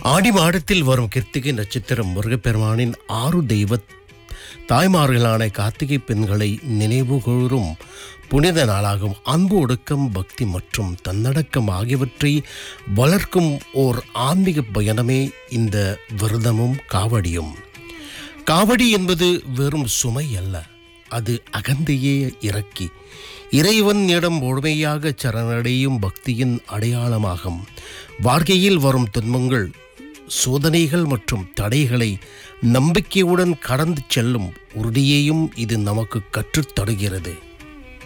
ஆடி மாதத்தில் வரும் கிருத்திகை நட்சத்திரம் முருகப்பெருமானின் ஆறு தெய்வ தாய்மார்களான கார்த்திகை பெண்களை நினைவுகூரும் புனித நாளாகும் அன்பு ஒடுக்கம் பக்தி மற்றும் தன்னடக்கம் ஆகியவற்றை வளர்க்கும் ஓர் ஆன்மீக பயணமே இந்த விரதமும் காவடியும் காவடி என்பது வெறும் சுமை அல்ல அது அகந்தையே இறக்கி இறைவனிடம் முழுமையாக சரணடையும் பக்தியின் அடையாளமாகும் வாழ்க்கையில் வரும் துன்பங்கள் சோதனைகள் மற்றும் தடைகளை நம்பிக்கையுடன் கடந்து செல்லும் உறுதியையும் இது நமக்கு கற்றுத் தருகிறது